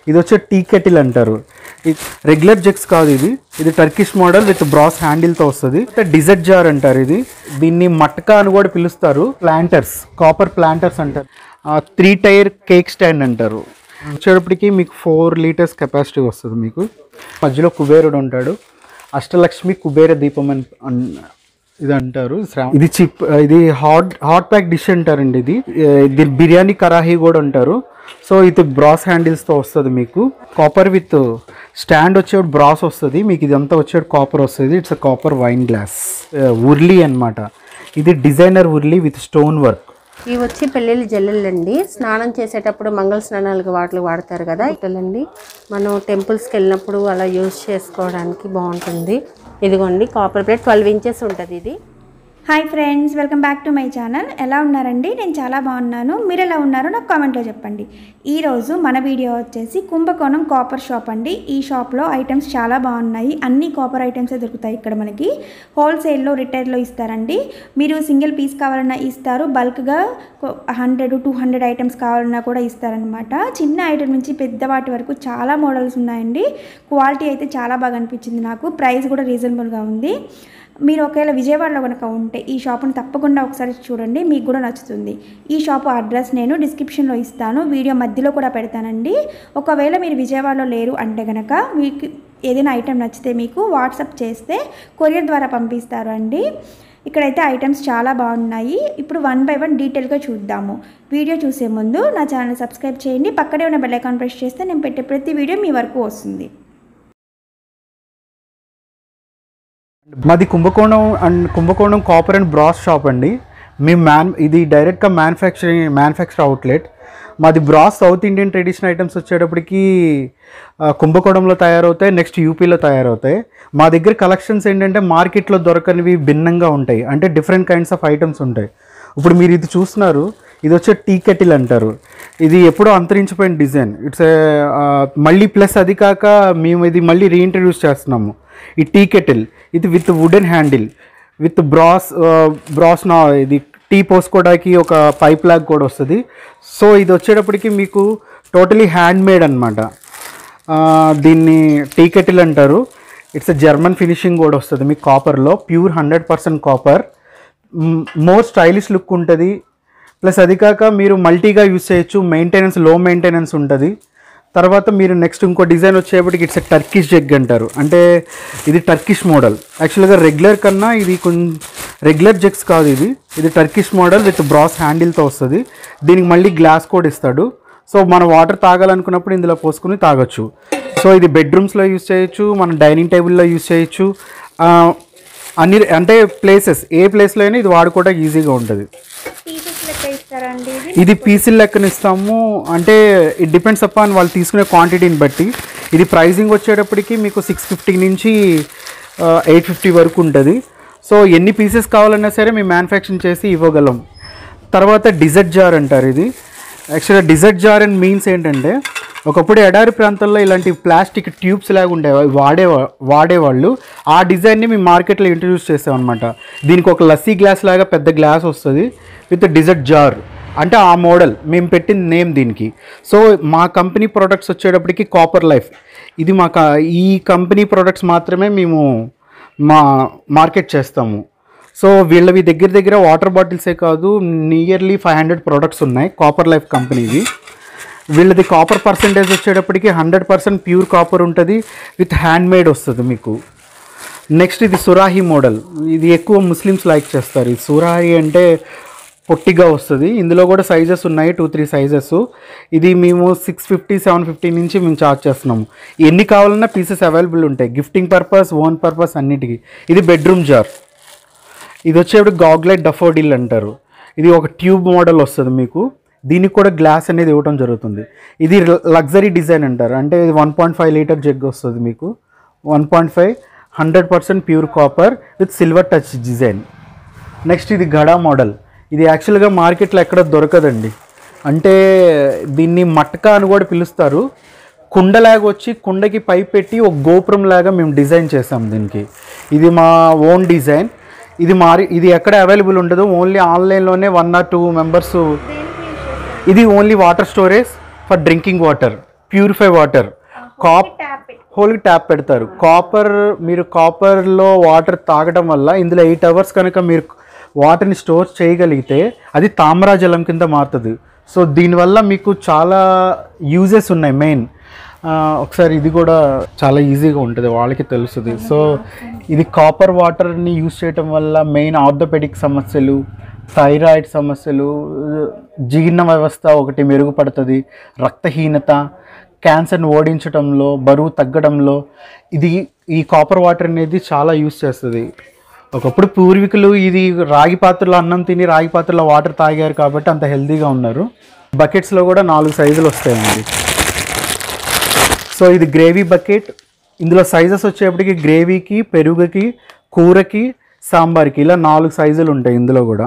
ఇది వచ్చే tea kettle అంటారు రెగ్యులర్ జెక్స్ కాదు ఇది ఇది టర్కిష్ మోడల్ విత్ బ్రాస్ హ్యాండిల్తో వస్తుంది డిజర్ట్ జార్ అంటారు ఇది దీన్ని మట్కా అని కూడా పిలుస్తారు ప్లాంటర్స్ కాపర్ ప్లాంటర్స్ అంటారు త్రీ టైర్ కేక్ స్టాండ్ అంటారు వచ్చేటప్పటికి మీకు ఫోర్ లీటర్స్ కెపాసిటీ వస్తుంది మీకు మధ్యలో కుబేరుడు ఉంటాడు అష్టలక్ష్మి కుబేర దీపం అని అన్- ఇది అంటారు శ్రావ- ఇది చిప్ ఇది హాట్ హాట్ ప్యాక్ డిష్ అంటారండి ఇది ఏ, దీని బిర్యానీ కరాహీ కూడా అంటారు సో ఇది బ్రాస్ హ్యాండిల్స్తో వస్తుంది మీకు కాపర్ విత్ స్టాండ్ వచ్చేవాడు బ్రాస్ వస్తుంది మీకు ఇదంతా వచ్చేవాడు కాపర్ వస్తుంది it's a copper wine glass urli అన్నమాట ఇది designer urli with stone work ఇవి వచ్చి పెళ్ళిళ్ళ జల్లెళ్ళండి స్నానం చేసేటప్పుడు మంగళ స్నానాలకు వాటికి వాడతారు కదా ఇటలండి మనం టెంపుల్స్కి వెళ్ళినప్పుడు అలా యూజ్ చేసుకోవడానికి బాగుంటుంది ఇదిగోండి కాపర్ ప్లేట్ ట్వెల్వ్ ఇంచెస్ ఉంటుంది ఇది hi friends welcome back to my channel ఎలా ఉన్నారండి నేను చాలా బాగున్నాను మీరు ఎలా ఉన్నారో నాకు కామెంట్లో చెప్పండి ఈరోజు మన వీడియో వచ్చేసి కుంభకోణం కాపర్ షాప్ అండి ఈ షాప్లో ఐటమ్స్ చాలా బాగున్నాయి అన్ని కాపర్ ఐటమ్సే దొరుకుతాయి ఇక్కడ మనకి హోల్సేల్లో రిటైర్లో ఇస్తారండి మీరు సింగిల్ పీస్ కావాలన్నా ఇస్తారు బల్క్గా హండ్రెడ్ టూ హండ్రెడ్ ఐటమ్స్ కావాలన్నా కూడా ఇస్తారనమాట చిన్న ఐటమ్ నుంచి పెద్ద వాటి వరకు చాలా మోడల్స్ ఉన్నాయండి క్వాలిటీ అయితే చాలా బాగా అనిపించింది నాకు ప్రైస్ కూడా రీజనబుల్గా ఉంది మీరు ఒకవేళ విజయవాడలో కనుక ఉంటే ఈ షాప్ని తప్పకుండా ఒకసారి చూడండి మీకు కూడా నచ్చుతుంది ఈ షాప్ అడ్రస్ నేను డిస్క్రిప్షన్లో ఇస్తాను వీడియో మధ్యలో కూడా పెడతానండి ఒకవేళ మీరు విజయవాడలో లేరు అంటే కనుక మీకు ఏదైనా ఐటెం నచ్చితే మీకు వాట్సాప్ చేస్తే కొరియర్ ద్వారా పంపిస్తారు అండి ఇక్కడైతే ఐటమ్స్ చాలా బాగున్నాయి ఇప్పుడు వన్ బై వన్ డీటెయిల్గా చూద్దాము వీడియో చూసే ముందు నా ఛానల్ సబ్స్క్రైబ్ చేయండి పక్కనే ఉన్న బెల్ ఐకాన్ ప్రెస్ చేస్తే నేను పెట్టే ప్రతి వీడియో మీ వరకు వస్తుంది మాది కుంభకోణం అండ్ కుంభకోణం కాపర్ అండ్ బ్రాస్ షాప్ అండి మేము మ్యాన్ ఇది డైరెక్ట్గా మ్యానుఫ్యాక్చరింగ్ మ్యానుఫ్యాక్చర్ అవుట్లెట్ మాది brass south Indian traditional items వచ్చేటప్పటికి ఆ, కుంభకోణంలో తయారవుతాయి నెక్స్ట్ యూపీలో తయారవుతాయి మా దగ్గర కలెక్షన్స్ ఏంటంటే మార్కెట్లో దొరకనివి భిన్నంగా ఉంటాయి అంటే డిఫరెంట్ కైండ్స్ ఆఫ్ ఐటమ్స్ ఉంటాయి ఇప్పుడు మీరు ఇది చూస్తున్నారు ఇది వచ్చే టీ కెటిల్ అంటారు ఇది ఎప్పుడో అంతరించిపోయిన డిజైన్ ఇట్స్ మళ్ళీ ప్లస్ అది కాక మేము ఇది మళ్ళీ రీఇంట్రడ్యూస్ చేస్తున్నాము ఈ టీ కెటిల్ ఇది with wooden handle with brass brass నా ఇది టీ పోసుకోవడానికి ఒక పైప్ లాగ్ కూడా వస్తుంది సో ఇది వచ్చేటప్పటికి మీకు టోటలీ హ్యాండ్ మేడ్ అనమాట దీన్ని టీ కెటిల్ అంటారు ఇట్స్ జర్మన్ ఫినిషింగ్ కూడా వస్తుంది మీకు కాపర్లో pure hundred percent copper more stylish look ఉంటుంది ప్లస్ అది కాక మీరు మల్టీగా యూస్ చేయొచ్చు మెయింటెనెన్స్ లో మెయింటెనెన్స్ ఉంటుంది తర్వాత మీరు నెక్స్ట్ ఇంకో డిజైన్ వచ్చేప్పటికి ఇట్స్ టర్కిష్ జగ్ అంటారు అంటే ఇది టర్కిష్ మోడల్ యాక్చువల్గా రెగ్యులర్ కన్నా ఇది కొంచెం రెగ్యులర్ జగ్స్ కాదు ఇది ఇది టర్కిష్ మోడల్ విత్ బ్రాస్ హ్యాండిల్తో వస్తుంది దీనికి మళ్ళీ గ్లాస్ కూడా ఇస్తాడు సో మనం వాటర్ తాగాలనుకున్నప్పుడు ఇందులో పోసుకుని తాగొచ్చు సో ఇది బెడ్రూమ్స్లో యూస్ చేయొచ్చు మన డైనింగ్ టేబుల్లో యూస్ చేయొచ్చు ఆ, అన్ని అంటే ప్లేసెస్ ఏ ప్లేస్లో అయినా ఇది వాడుకోవడానికి ఈజీగా ఉంటుంది పీసెస్ లెక్క ఇస్తారండి ఇది ఇది పీసీల లెక్కన ఇస్తాము అంటే ఇట్ డిపెండ్స్ అపాన్ వాళ్ళు తీసుకునే క్వాంటిటీని బట్టి ఇది ప్రైజింగ్ వచ్చేటప్పటికి మీకు సిక్స్ ఫిఫ్టీ నుంచి ఎయిట్ ఫిఫ్టీ వరకు ఉంటుంది సో ఎన్ని పీసెస్ కావాలన్నా సరే మేము మ్యానుఫ్యాక్చరింగ్ చేసి ఇవ్వగలం తర్వాత డిజర్ట్ జార్ అంటారు ఇది యాక్చువల్గా డిజర్ట్ జార్ అండ్ మీన్స్ ఏంటంటే ఒకప్పుడు ఎడారి ప్రాంతాల్లో ఇలాంటి ప్లాస్టిక్ ట్యూబ్స్ లాగా ఉండేవి అవి వాడే వాడేవాళ్ళు ఆ డిజైన్ని మేము మార్కెట్లో ఇంట్రడ్యూస్ చేసామన్నమాట దీనికి ఒక లస్సీ గ్లాస్ లాగా పెద్ద గ్లాస్ వస్తుంది విత్ డిజర్ట్ జార్ అంటే ఆ మోడల్ మేము పెట్టిన నేమ్ దీనికి సో మా కంపెనీ ప్రోడక్ట్స్ వచ్చేటప్పటికి కాపర్ లైఫ్ ఇది మా క- ఈ కంపెనీ ప్రోడక్ట్స్ మాత్రమే మేము మా మార్కెట్ చేస్తాము సో వీళ్ళవి దగ్గర దగ్గర వాటర్ బాటిల్సే కాదు నియర్లీ ఫైవ్ హండ్రెడ్ ప్రోడక్ట్స్ ఉన్నాయి కాపర్ లైఫ్ కంపెనీవి వీళ్ళది కాపర్ పర్సంటేజ్ వచ్చేటప్పటికి హండ్రెడ్ పర్సెంట్ ప్యూర్ కాపర్ ఉంటుంది విత్ హ్యాండ్ మేడ్ వస్తుంది మీకు నెక్స్ట్ ఇది సురాహి మోడల్ ఇది ఎక్కువ ముస్లిమ్స్ లైక్ చేస్తారు ఈ సురాహి అంటే పొట్టిగా వస్తుంది ఇందులో కూడా సైజెస్ ఉన్నాయి టూ త్రీ సైజెస్ ఇది మేము సిక్స్ ఫిఫ్టీ సెవెన్ ఫిఫ్టీ నుంచి మేము చార్జ్ చేస్తున్నాము ఎన్ని కావాలన్నా పీసెస్ అవైలబుల్ ఉంటాయి గిఫ్టింగ్ పర్పస్ ఓన్ పర్పస్ అన్నిటికీ ఇది బెడ్రూమ్ జార్ ఇది వచ్చేప్పుడు గాగ్లైట్ డఫోడిల్ అంటారు ఇది ఒక ట్యూబ్ మోడల్ వస్తుంది మీకు దీనికి కూడా గ్లాస్ అనేది ఇవ్వడం జరుగుతుంది ఇది లగ్జరీ డిజైన్ అంటారు అంటే ఇది one point five litre jug వస్తుంది మీకు one point five hundred percent pure copper with silver touch design next ఇది గడా మోడల్ ఇది యాక్చువల్గా మార్కెట్లో ఎక్కడ దొరకదండి అంటే దీన్ని మట్కా అని కూడా పిలుస్తారు కుండలాగా వచ్చి కుండకి పై పెట్టి ఒక గోపురం లాగా మేము డిజైన్ చేసాం దీనికి ఇది మా ఓన్ డిజైన్ ఇది మారి ఇది ఎక్కడ అవైలబుల్ ఉండదు ఓన్లీ ఆన్లైన్లోనే వన్ ఆర్ టూ మెంబర్స్ ఇది only water storage for drinking water purify water cap హోల్కి ట్యాప్ పెడతారు కాపర్ మీరు కాపర్లో వాటర్ తాగడం వల్ల ఇందులో ఎయిట్ అవర్స్ కనుక మీరు వాటర్ని స్టోర్ చేయగలిగితే అది తామ్రా జలం కింద మారుతుంది సో దీనివల్ల మీకు చాలా యూజెస్ ఉన్నాయి మెయిన్ ఒకసారి ఇది కూడా చాలా ఈజీగా ఉంటుంది వాళ్ళకి తెలుస్తుంది సో ఇది కాపర్ వాటర్ని యూజ్ చేయటం వల్ల మెయిన్ ఆర్థోపెడిక్ సమస్యలు థైరాయిడ్ సమస్యలు జీర్ణ వ్యవస్థ ఒకటి మెరుగుపడుతుంది రక్తహీనత క్యాన్సర్ని ఓడించడంలో బరువు తగ్గడంలో ఇది ఈ కాపర్ వాటర్ అనేది చాలా యూస్ చేస్తుంది ఒకప్పుడు పూర్వీకులు ఇది రాగి పాత్రలో అన్నం తిని రాగి పాత్రలో వాటర్ తాగారు కాబట్టి అంత హెల్తీగా ఉన్నారు బకెట్స్లో కూడా నాలుగు సైజులు వస్తాయండి సో ఇది గ్రేవీ బకెట్ ఇందులో సైజెస్ వచ్చేప్పటికి గ్రేవీకి పెరుగుకి కూరకి సాంబార్కి ఇలా నాలుగు సైజులు ఉంటాయి ఇందులో కూడా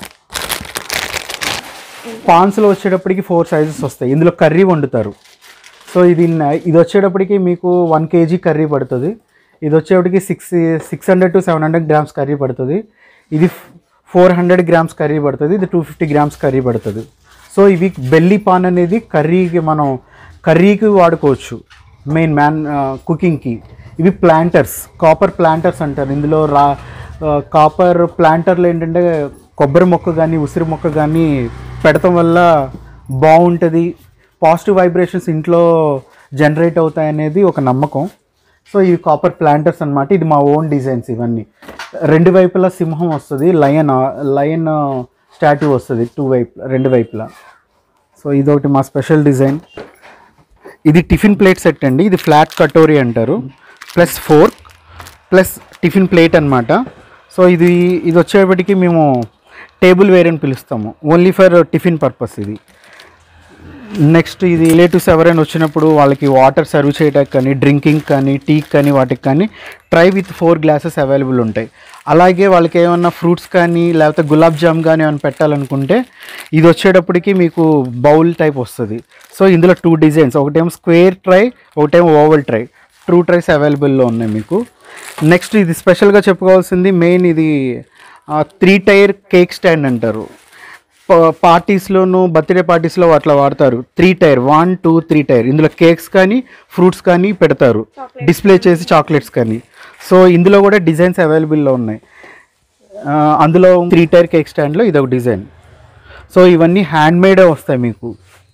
పాన్స్లో వచ్చేటప్పటికి ఫోర్ సైజెస్ వస్తాయి ఇందులో కర్రీ వండుతారు సో ఇది న- ఇది వచ్చేటప్పటికి మీకు వన్ కేజీ కర్రీ పడుతుంది ఇది వచ్చేటప్పటికి six six hundred to seven hundred grams curry పడుతుంది ఇది ఫోర్ హండ్రెడ్ గ్రామ్స్ కర్రీ పడుతుంది ఇది టూ ఫిఫ్టీ గ్రామ్స్ కర్రీ పడుతుంది సో ఇవి బెల్లి పాన్ అనేది కర్రీకి మనం కర్రీకి వాడుకోవచ్చు మెయిన్ మ్యాన్ కుకింగ్కి ఇవి ప్లాంటర్స్ కాపర్ ప్లాంటర్స్ అంటారు ఇందులో రా కాపర్ ప్లాంటర్లు ఏంటంటే కొబ్బరి మొక్క కానీ ఉసిరి మొక్క కానీ పెడతాం వల్ల బాగుంటుంది పాజిటివ్ వైబ్రేషన్స్ ఇంట్లో జనరేట్ అవుతాయి అనేది ఒక నమ్మకం సో ఇవి కాపర్ ప్లాంటర్స్ అన్నమాట ఇది మా ఓన్ డిజైన్స్ ఇవన్నీ రెండు వైపులా సింహం వస్తుంది లయన్ లయన్ స్టాట్యూ వస్తుంది టూ వైపు రెండు వైపులా సో ఇదొకటి మా స్పెషల్ డిజైన్ ఇది టిఫిన్ ప్లేట్ సెట్ అండి ఇది ఫ్లాట్ కటోరీ అంటారు plus fork plus tiffin plate అన్నమాట సో ఇది ఇది వచ్చేప్పటికి మేము టేబుల్ వేర్ అని పిలుస్తాము ఓన్లీ ఫర్ టిఫిన్ పర్పస్ ఇది నెక్స్ట్ ఇది రిలేటివ్స్ ఎవరైనా వచ్చినప్పుడు వాళ్ళకి వాటర్ సర్వ్ చేయడానికి కానీ డ్రింకింగ్ కానీ టీ కానీ వాటికి కానీ tray with four glasses available ఉంటాయి అలాగే వాళ్ళకి ఏమన్నా ఫ్రూట్స్ కానీ లేకపోతే గులాబ్ జామ్ కానీ ఏమైనా పెట్టాలనుకుంటే ఇది వచ్చేటప్పటికి మీకు బౌల్ టైప్ వస్తుంది సో ఇందులో టూ డిజైన్స్ ఒకటేమో స్క్వేర్ ట్రై ఒకటేమో ఓవల్ ట్రై టూ ట్రైస్ అవైలబుల్లో ఉన్నాయి మీకు నెక్స్ట్ ఇది స్పెషల్గా చెప్పుకోవాల్సింది మెయిన్ ఇది త్రీ టైర్ కేక్ స్టాండ్ అంటారు ప- పార్టీస్లోను బర్త్డే పార్టీస్లో అట్లా వాడతారు three tier one two three tier ఇందులో కేక్స్ కానీ ఫ్రూట్స్ కానీ పెడతారు డిస్ప్లే చేసి చాక్లెట్స్ కానీ సో ఇందులో కూడా డిజైన్స్ అవైలబుల్లో ఉన్నాయి ఆ, అందులో త్రీ టైర్ కేక్ స్టాండ్లో ఇది ఒక డిజైన్ సో ఇవన్నీ హ్యాండ్ మేడే వస్తాయి మీకు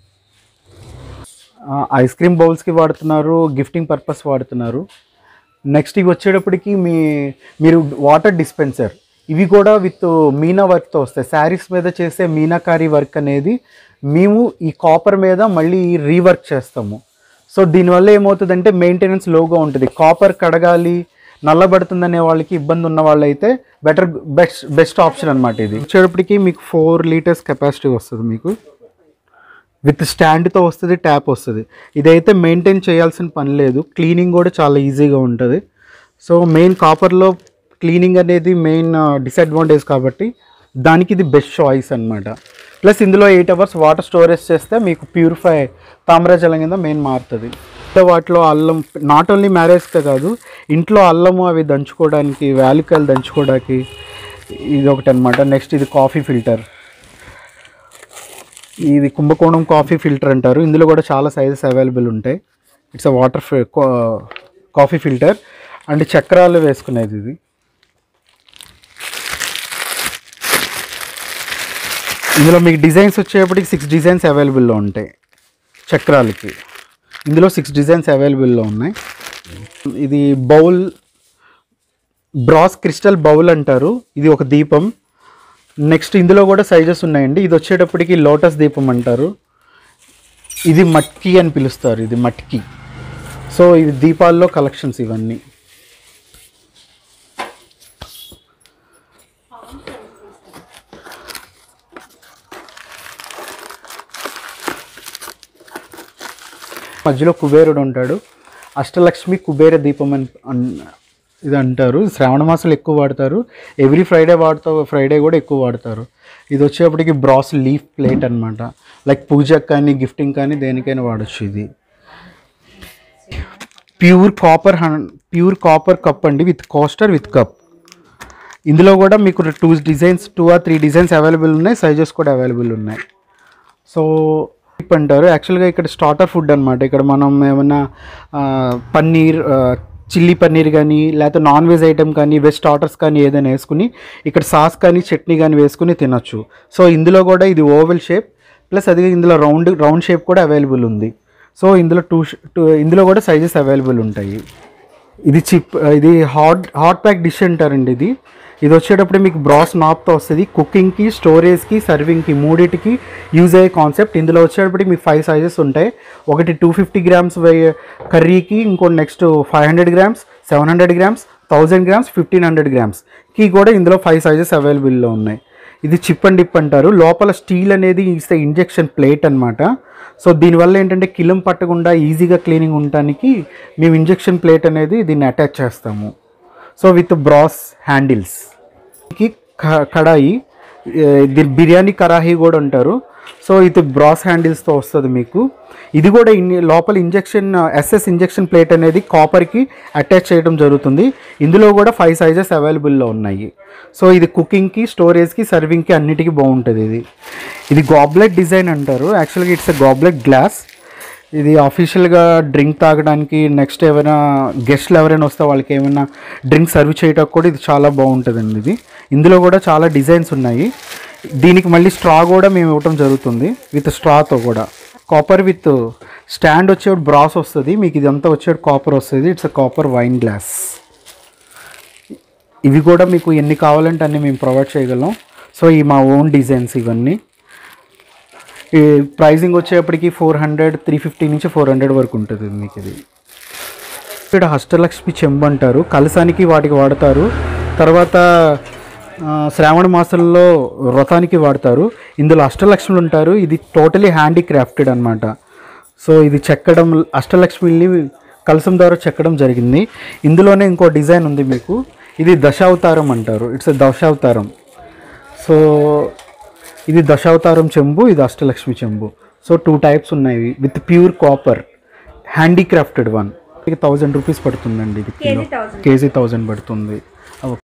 ఐస్ క్రీమ్ బౌల్స్కి వాడుతున్నారు గిఫ్టింగ్ పర్పస్ వాడుతున్నారు నెక్స్ట్ ఇవి వచ్చేటప్పటికి మీ మీరు వాటర్ డిస్పెన్సర్ ఇవి కూడా విత్ మీనా వర్క్తో వస్తాయి శారీస్ మీద చేసే మీనాకారి వర్క్ అనేది మేము ఈ కాపర్ మీద మళ్ళీ రీవర్క్ చేస్తాము సో దీనివల్ల ఏమవుతుందంటే మెయింటెనెన్స్ లోగా ఉంటుంది కాపర్ కడగాలి నల్లబడుతుందనే వాళ్ళకి ఇబ్బంది ఉన్న వాళ్ళైతే బెటర్ బెస్ట్ బెస్ట్ ఆప్షన్ అనమాట ఇది వచ్చేటప్పటికి మీకు ఫోర్ లీటర్స్ కెపాసిటీ వస్తుంది మీకు విత్ స్టాండ్తో వస్తుంది ట్యాప్ వస్తుంది ఇదైతే మెయింటైన్ చేయాల్సిన పని లేదు క్లీనింగ్ కూడా చాలా ఈజీగా ఉంటుంది సో మెయిన్ కాపర్లో క్లీనింగ్ అనేది మెయిన్ డిసడ్వాంటేజ్ కాబట్టి దానికి ఇది బెస్ట్ చాయిస్ అన్నమాట ప్లస్ ఇందులో ఎయిట్ అవర్స్ వాటర్ స్టోరేజ్ చేస్తే మీకు ప్యూరిఫై తామ్రజలం కింద మెయిన్ మారుతుంది సో వాటిలో అల్లం నాట్ ఓన్లీ మ్యారేజ్కే కాదు ఇంట్లో అల్లము అవి దంచుకోవడానికి వేలికాయలు దంచుకోవడానికి ఇది ఒకటి అనమాట నెక్స్ట్ ఇది కాఫీ ఫిల్టర్ ఇది కుంభకోణం కాఫీ ఫిల్టర్ అంటారు ఇందులో కూడా చాలా సైజెస్ అవైలబుల్ ఉంటాయి it's a water coffee filter and చక్రాలు వేసుకునేది ఇది ఇందులో మీకు డిజైన్స్ వచ్చేప్పటికి సిక్స్ డిజైన్స్ అవైలబుల్లో ఉంటాయి చక్రాలకి ఇందులో సిక్స్ డిజైన్స్ అవైలబుల్లో ఉన్నాయి ఇది బౌల్ బ్రాస్ క్రిస్టల్ బౌల్ అంటారు ఇది ఒక దీపం నెక్స్ట్ ఇందులో కూడా సైజెస్ ఉన్నాయండి ఇది వచ్చేటప్పటికి లోటస్ దీపం అంటారు ఇది మట్కి అని పిలుస్తారు ఇది మట్కి సో ఇవి దీపాల్లో కలెక్షన్స్ ఇవన్నీ మధ్యలో కుబేరుడు ఉంటాడు అష్టలక్ష్మి కుబేర దీపం అని అన్- ఇది అంటారు శ్రావణ మాసాలు ఎక్కువ వాడతారు ఎవ్రీ ఫ్రైడే వాడుతా ఫ్రైడే కూడా ఎక్కువ వాడతారు ఇది వచ్చేప్పటికి బ్రాస్ లీఫ్ ప్లేట్ అన్నమాట లైక్ పూజకి కానీ గిఫ్టింగ్ కానీ దేనికైనా వాడచ్చు ఇది pure copper pure copper cup అండి విత్ కోస్టర్ విత్ కప్ ఇందులో కూడా మీకు two designs two or three designs available ఉన్నాయి సైజెస్ కూడా అవైలబుల్ ఉన్నాయి సో టిప్ అంటారు యాక్చువల్గా ఇక్కడ స్టార్టర్ ఫుడ్ అనమాట ఇక్కడ మనం ఏమన్నా ఆ, పన్నీర్ ఆ, చిల్లీ పన్నీర్ కానీ లేకపోతే నాన్ వెజ్ ఐటెం కానీ వెజ్ స్టార్టర్స్ కానీ ఏదైనా వేసుకుని ఇక్కడ సాస్ కానీ చట్నీ కానీ వేసుకుని తినొచ్చు సో ఇందులో కూడా ఇది ఓవెల్ షేప్ ప్లస్ అది ఇందులో రౌండ్ రౌండ్ షేప్ కూడా అవైలబుల్ ఉంది సో ఇందులో టూ టూ ఇందులో కూడా సైజెస్ అవైలబుల్ ఉంటాయి ఇది చిప్ ఇది హాట్ హాట్ ప్యాక్ డిష్ అంటారండి ఇది ఇది వచ్చేటప్పుడు మీకు బ్రాస్ నాప్తో వస్తుంది కుకింగ్కి స్టోరేజ్కి సర్వింగ్కి మూడింటికి యూజ్ అయ్యే కాన్సెప్ట్ ఇందులో వచ్చేటప్పటికి మీకు ఫైవ్ సైజెస్ ఉంటాయి ఒకటి టూ ఫిఫ్టీ గ్రామ్స్ కర్రీకి ఇంకోటి next five hundred grams seven hundred grams thousand grams fifteen hundred గ్రామ్స్కి కూడా ఇందులో ఫైవ్ సైజెస్ అవైలబుల్లో ఉన్నాయి ఇది చిప్ అండ్ డిప్ అంటారు లోపల స్టీల్ అనేది ఇస్తే ఇంజెక్షన్ ప్లేట్ అన్నమాట సో దీనివల్ల ఏంటంటే కిలం పట్టకుండా ఈజీగా క్లీనింగ్ ఉండటానికి మేము ఇంజెక్షన్ ప్లేట్ అనేది దీన్ని అటాచ్ చేస్తాము సో విత్ బ్రాస్ హ్యాండిల్స్ కి క- కడాయి ఏ, దీని బిర్యానీ కరాహీ కూడా అంటారు సో ఇది బ్రాస్ హ్యాండిల్స్తో వస్తుంది మీకు ఇది కూడా ఇన్ లోపల ఇంజెక్షన్ ఎస్ఎస్ ఇంజెక్షన్ ప్లేట్ అనేది కాపర్కి అటాచ్ చేయడం జరుగుతుంది ఇందులో కూడా ఫైవ్ సైజెస్ అవైలబుల్లో ఉన్నాయి సో ఇది కుకింగ్కి స్టోరేజ్కి సర్వింగ్కి అన్నిటికీ బాగుంటుంది ఇది ఇది గాబ్లెట్ డిజైన్ అంటారు యాక్చువల్గా ఇట్స్ ఎ గాబ్లెట్ గ్లాస్ ఇది అఫీషియల్గా డ్రింక్ తాగడానికి నెక్స్ట్ ఎవరైనా గెస్ట్లు ఎవరైనా వస్తే వాళ్ళకి ఏమైనా డ్రింక్ సర్వ్ చేయడానికి కూడా ఇది చాలా బాగుంటుందండి ఇది ఇందులో కూడా చాలా డిజైన్స్ ఉన్నాయి దీనికి మళ్ళీ స్ట్రా కూడా మేము ఇవ్వటం జరుగుతుంది విత్ స్ట్రాతో కూడా కాపర్ విత్ స్టాండ్ వచ్చేవాడు బ్రాస్ వస్తుంది మీకు ఇదంతా వచ్చేవాడు కాపర్ వస్తుంది it's a copper wine glass ఇవి కూడా మీకు ఎన్ని కావాలంటే అన్ని మేము ప్రొవైడ్ చేయగలం సో ఈ మా ఓన్ డిజైన్స్ ఇవన్నీ ఈ ప్రైజింగ్ వచ్చేప్పటికి ఫోర్ హండ్రెడ్ త్రీ ఫిఫ్టీ నుంచి ఫోర్ హండ్రెడ్ వరకు ఉంటుంది మీకు ఇది ఇక్కడ హస్తలక్ష్మి చెంబు అంటారు కలసానికి వాటికి వాడతారు తర్వాత ఆ, శ్రావణ మాసంలో వ్రతానికి వాడతారు ఇందులో అష్టలక్ష్ములు ఉంటారు ఇది టోటలీ హ్యాండీక్రాఫ్టెడ్ అనమాట సో ఇది చెక్కడం అష్టలక్ష్మిని కలసం ద్వారా చెక్కడం జరిగింది ఇందులోనే ఇంకో డిజైన్ ఉంది మీకు ఇది దశావతారం అంటారు ఇట్స్ దశావతారం సో ఇది దశావతారం చెంబు ఇది అష్టలక్ష్మి చెంబు సో టూ టైప్స్ ఉన్నాయి with pure copper handicrafted one ఇది థౌజండ్ రూపీస్ పడుతుందండి ఇది కిలో కేజీ థౌజండ్ పడుతుంది ఓ-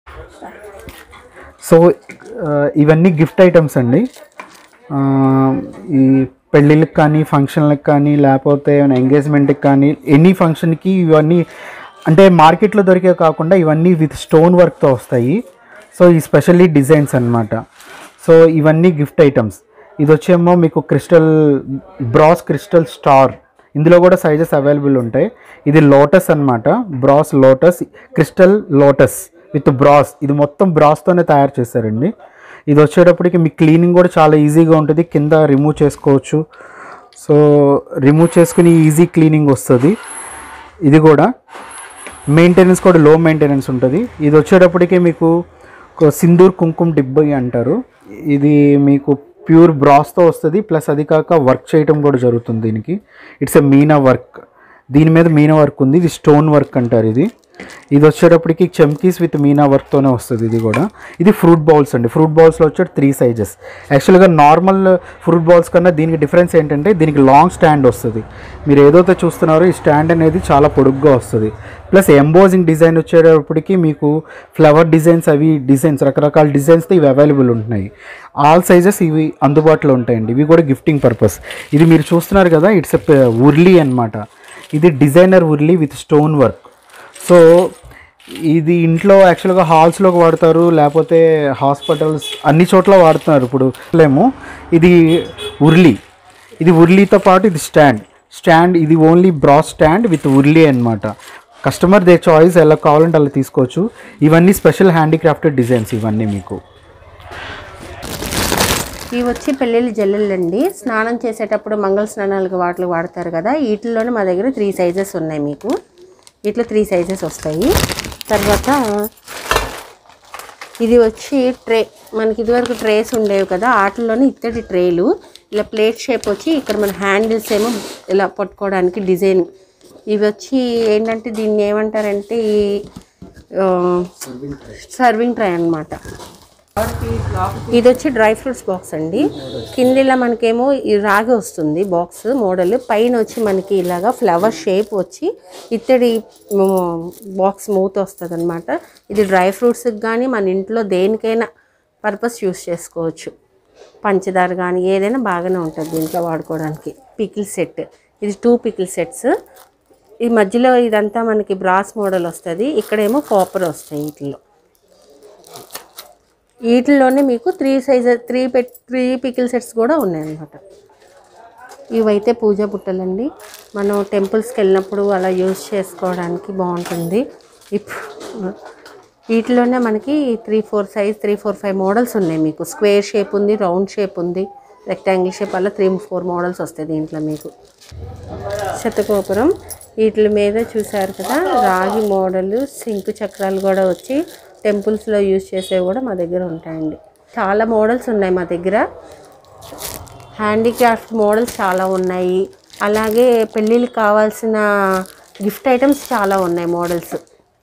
సో ఆ, ఇవన్నీ గిఫ్ట్ ఐటమ్స్ అండి ఆ, ఈ పెళ్ళిళ్ళకి కానీ ఫంక్షన్లకు కానీ లేకపోతే ఎంగేజ్మెంట్కి కానీ ఎనీ ఫంక్షన్కి ఇవన్నీ అంటే మార్కెట్లో దొరికే కాకుండా ఇవన్నీ విత్ స్టోన్ వర్క్తో వస్తాయి సో ఈ స్పెషల్లీ డిజైన్స్ అన్నమాట సో ఇవన్నీ గిఫ్ట్ ఐటమ్స్ ఇది వచ్చేమో మీకు క్రిస్టల్ బ్రాస్ క్రిస్టల్ స్టార్ ఇందులో కూడా సైజెస్ అవైలబుల్ ఉంటాయి ఇది లోటస్ అన్నమాట brass lotus crystal lotus with brass ఇది మొత్తం బ్రాస్తోనే తయారు చేశారండి ఇది వచ్చేటప్పటికి మీ క్లీనింగ్ కూడా చాలా ఈజీగా ఉంటుంది కింద రిమూవ్ చేసుకోవచ్చు సో రిమూవ్ చేసుకుని ఈజీ క్లీనింగ్ వస్తుంది ఇది కూడా మెయింటెనెన్స్ కూడా లో మెయింటెనెన్స్ ఉంటుంది ఇది వచ్చేటప్పటికి మీకు ఒక సింధూర్ కుంకుమ డిబ్బై అంటారు ఇది మీకు ప్యూర్ బ్రాస్తో వస్తుంది ప్లస్ అది కాక వర్క్ చేయటం కూడా జరుగుతుంది దీనికి ఇట్స్ ఎ మీనా వర్క్ దీని మీద మీనా వర్క్ ఉంది ఇది స్టోన్ వర్క్ అంటారు ఇది ఇది వచ్చేటప్పటికి చమ్కీస్ విత్ మీనా వర్క్తోనే వస్తుంది ఇది కూడా ఇది ఫ్రూట్ బౌల్స్ అండి ఫ్రూట్ బౌల్స్లో వచ్చేటి త్రీ సైజెస్ యాక్చువల్గా నార్మల్ ఫ్రూట్ బౌల్స్ కన్నా దీనికి డిఫరెన్స్ ఏంటంటే దీనికి లాంగ్ స్టాండ్ వస్తుంది మీరు ఏదైతే చూస్తున్నారో ఈ స్టాండ్ అనేది చాలా పొడుగ్గా వస్తుంది ప్లస్ ఎంబోజింగ్ డిజైన్ వచ్చేటప్పటికి మీకు ఫ్లవర్ డిజైన్స్ అవి డిజైన్స్ రకరకాల డిజైన్స్తో ఇవి అవైలబుల్ ఉంటున్నాయి ఆల్ సైజెస్ ఇవి అందుబాటులో ఉంటాయండి ఇవి కూడా గిఫ్టింగ్ పర్పస్ ఇది మీరు చూస్తున్నారు కదా ఇట్స్ ఎ ఉర్లీ అన్నమాట ఇది designer urli with stone work so ఇది ఇంట్లో యాక్చువల్గా హాల్స్లోకి వాడతారు లేకపోతే హాస్పిటల్స్ అన్ని చోట్ల వాడుతున్నారు ఇప్పుడు ఏమో ఇది ఉర్లీ ఇది ఉర్లీతో పాటు ఇది స్టాండ్ స్టాండ్ ఇది only brass stand with urli అన్నమాట కస్టమర్ దే చాయిస్ ఎలా కావాలంటే అలా తీసుకోవచ్చు ఇవన్నీ స్పెషల్ హ్యాండీక్రాఫ్టెడ్ డిజైన్స్ ఇవన్నీ మీకు ఇవి వచ్చి పెళ్ళిళ్ళ జల్లెళ్ళు అండి స్నానం చేసేటప్పుడు మంగళ స్నానాలకు వాటికి వాడతారు కదా వీటిలోనే మా దగ్గర త్రీ సైజెస్ ఉన్నాయి మీకు వీటిలో త్రీ సైజెస్ వస్తాయి తర్వాత ఇది వచ్చి ట్రే మనకి ఇదివరకు ట్రేస్ ఉండేవి కదా వాటిల్లోనే ఇత్తడి ట్రేలు ఇలా ప్లేట్ షేప్ వచ్చి ఇక్కడ మన హ్యాండిల్స్ ఏమో ఇలా పట్టుకోవడానికి డిజైన్ ఇవి వచ్చి ఏంటంటే దీన్ని ఏమంటారంటే ఈ ఆ, సర్వింగ్ ట్రే అన్నమాట ఇది వచ్చి డ్రై ఫ్రూట్స్ బాక్స్ అండి కింద ఇలా మనకేమో ఈ రాగి వస్తుంది బాక్స్ మోడల్ పైన వచ్చి మనకి ఇలాగా ఫ్లవర్ షేప్ వచ్చి ఇత్తడి బాక్స్ మూత వస్తుంది అనమాట ఇది డ్రై ఫ్రూట్స్కి కానీ మన ఇంట్లో దేనికైనా పర్పస్ యూస్ చేసుకోవచ్చు పంచదార కానీ ఏదైనా బాగానే ఉంటుంది దీంట్లో వాడుకోవడానికి పికిల్ సెట్ ఇది టూ పికిల్ సెట్స్ ఈ మధ్యలో ఇదంతా మనకి బ్రాస్ మోడల్ వస్తుంది ఇక్కడేమో కాపర్ వస్తాయి వీటిల్లో వీటిల్లోనే మీకు త్రీ సైజ్ త్రీ పెట్ త్రీ పికిల్ సెట్స్ కూడా ఉన్నాయన్నమాట ఇవైతే పూజ బుట్టలండి మనం టెంపుల్స్కి వెళ్ళినప్పుడు అలా యూజ్ చేసుకోవడానికి బాగుంటుంది ఇప్పుడు వీటిలోనే మనకి three four size three four five models ఉన్నాయి మీకు స్క్వేర్ షేప్ ఉంది రౌండ్ షేప్ ఉంది రెక్టాంగిల్ షేప్ అలా త్రీ ఫోర్ మోడల్స్ వస్తాయి దీంట్లో మీకు శతగోపురం వీటి మీద చూసారు కదా రాగి మోడల్ సింకు చక్రాలు కూడా వచ్చి టెంపుల్స్లో యూజ్ చేసేవి కూడా మా దగ్గర ఉంటాయండి చాలా మోడల్స్ ఉన్నాయి మా దగ్గర హ్యాండీక్రాఫ్ట్ మోడల్స్ చాలా ఉన్నాయి అలాగే పెళ్ళిళ్ళకి కావాల్సిన గిఫ్ట్ ఐటమ్స్ చాలా ఉన్నాయి మోడల్స్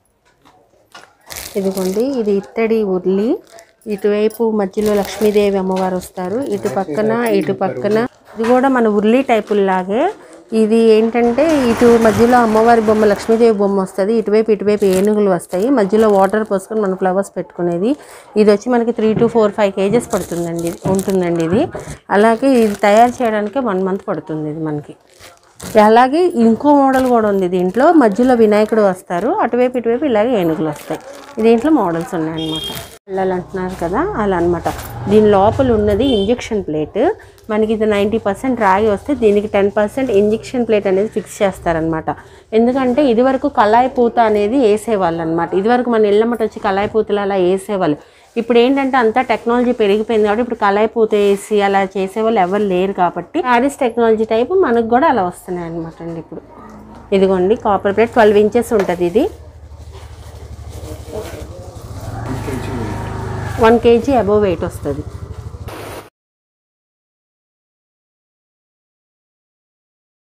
ఇదిగోండి ఇది ఇత్తడి ఉర్లి ఇటువైపు మధ్యలో లక్ష్మీదేవి అమ్మవారు వస్తారు ఇటు పక్కన ఇటు పక్కన ఇది కూడా మన ఉర్లి టైపుల్లాగే ఇది ఏంటంటే ఇటు మధ్యలో అమ్మవారి బొమ్మ లక్ష్మీదేవి బొమ్మ వస్తుంది ఇటువైపు ఇటువైపు ఏనుగులు వస్తాయి మధ్యలో వాటర్ పోసుకొని మనం ఫ్లవర్స్ పెట్టుకునేది ఇది వచ్చి మనకి three to four five KGs పడుతుందండి ఉంటుందండి ఇది అలాగే ఇది తయారు చేయడానికి వన్ మంత్ పడుతుంది ఇది మనకి అలాగే ఇంకో మోడల్ కూడా ఉంది దీంట్లో మధ్యలో వినాయకుడు వస్తారు అటువైపు ఇటువైపు ఇలాగే ఏనుగులు వస్తాయి దీంట్లో మోడల్స్ ఉన్నాయన్నమాట పిల్లలు అంటున్నారు కదా అలా అనమాట దీని లోపల ఉన్నది ఇంజెక్షన్ ప్లేట్ మనకి ఇది నైంటీ పర్సెంట్ రాగి వస్తే దీనికి టెన్ పర్సెంట్ ఇంజెక్షన్ ప్లేట్ అనేది ఫిక్స్ చేస్తారనమాట ఎందుకంటే ఇదివరకు కళాయి పూత అనేది వేసేవాళ్ళు అనమాట ఇదివరకు మన ఇళ్ళమ్మట వచ్చి కళాయి పూతలు అలా వేసేవాళ్ళు ఇప్పుడు ఏంటంటే అంతా టెక్నాలజీ పెరిగిపోయింది కాబట్టి ఇప్పుడు కళాయి పూత వేసి అలా చేసేవాళ్ళు ఎవరు లేరు కాబట్టి ప్యారిస్ టెక్నాలజీ టైపు మనకు కూడా అలా వస్తున్నాయి అనమాట అండి ఇప్పుడు ఇదిగోండి కాపర్ ప్లేట్ ట్వెల్వ్ ఇంచెస్ ఉంటుంది ఇది వన్ కేజీ అబోవ్ వెయిట్ వస్తుంది